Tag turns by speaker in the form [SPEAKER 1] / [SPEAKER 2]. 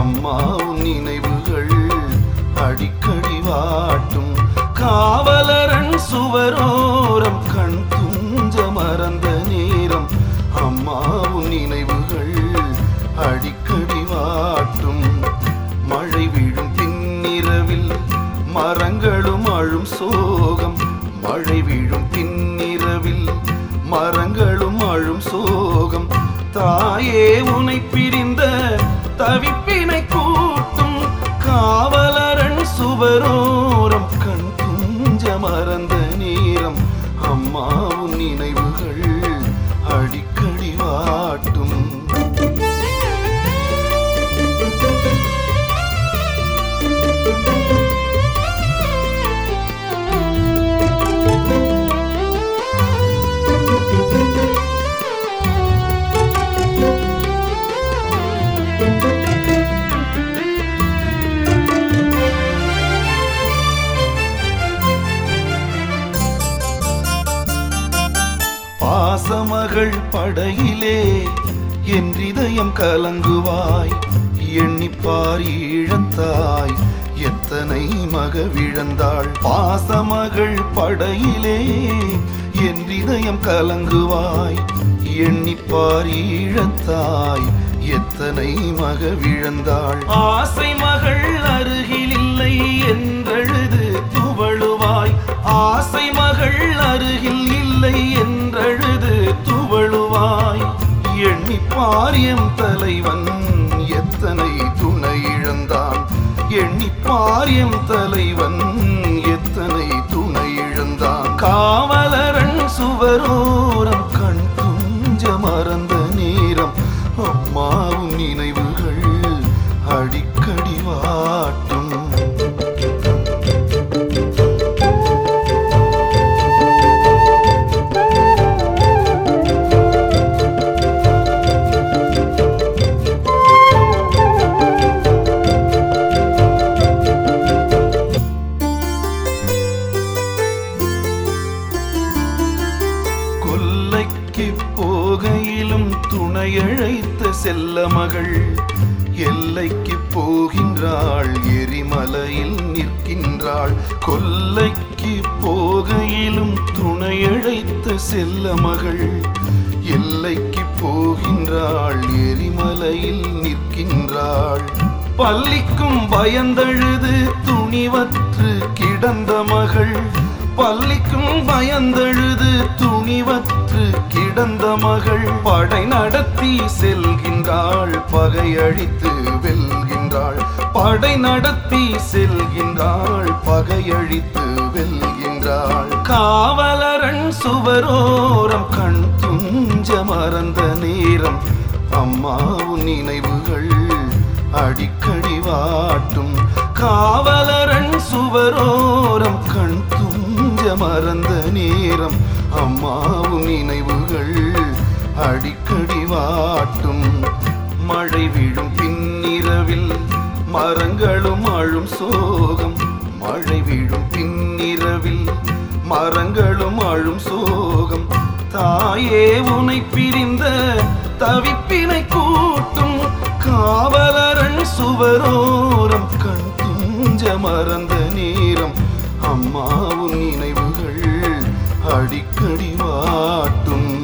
[SPEAKER 1] அம்மாவும் நினைவுகள் அடிக்கடி வாட்டும் காவலரன் சுவரோரம் கண் துஞ்ச மறந்த நேரம் அம்மாவும் நினைவுகள் அடிக்கடி வாட்டும் மழை விழும் பின்னிரவில் மரங்களும் அழும் சோகம் மழை விழும் பின்னிரவில் மரங்களும் அழும் சோகம் தாயே உனை பிரிந்த தவிப்பினை கூட்டும் காவலரன் சுவரோரம் கண் துஞ்ச மறந்த நேரம் அம்மாவும் நினைவுகள் அடிக்கடி வாட்டும் பாசமகள் படையிலே என் இதயம் கலங்குவாய் எண்ணிப்பார் ஈழத்தாய் எத்தனை மகவிழந்தாள் பாசமகள் படையிலே என் இதயம் கலங்குவாய் எண்ணிப்பார் ஈழத்தாய் எத்தனை மகவிழந்தாள் ஆசை மகள் அருகில் இல்லை என்றழுது துவழுவாய் ஆசை மகள் அருகில் இல்லை என்றழுது துவழுவாய் எண்ணி பாரியம் தலைவன் எத்தனை துணை இழந்தான் எண்ணி பாரியம் தலைவன் எத்தனை துணை இழந்தான் காவலரன் சுவரோரம் கண் துஞ்ச மறந்த நேரம் அம்மாவும் நினைவுகள் அடிக்கடி வாட்டும் கொல்லைக்கு போகையிலும் துணையழைத்த செல்ல மகள் எல்லைக்கு போகின்றாள் எரிமலையில் நிற்கின்றாள் கொல்லைக்கு போகையிலும் துணையழைத்த செல்ல மகள் எல்லைக்கு போகின்றாள் எரிமலையில் நிற்கின்றாள் பள்ளிக்கும் பயந்தழுது துணிவற்று கிடந்த மகள் பள்ளிக்கும் பயந்தழுது துணிவற்று கிடந்த மகள் படை நடத்தி செல்கின்றாள் பகையழித்து வெல்கின்றாள் படை நடத்தி செல்கின்றாள் பகையழித்து வெல்கின்றாள் காவலரன் சுவரோரம் கண் துஞ்ச மறந்த நேரம் அம்மாவும் நினைவுகள் அடிக்கடி வாட்டும் காவலரன் சுவரோரம் கண் துஞ்ச மறந்த நேரம் அம்மாவும் நினைவுகள் அடிக்கடி வாட்டும் மழை விழும் பின்னிரவில் மரங்களும் அழும் சோகம் மழை விழும் பின்னிரவில் மரங்களும் அழும் சோகம் தாயே உனை பிரிந்த தவிப்பினை கூட்டும் காவலரன் சுவரோரம் கண் துஞ்ச மறந்த நேரம் அம்மாவும் நினைவுகள் அடிக்கடி வாட்டும்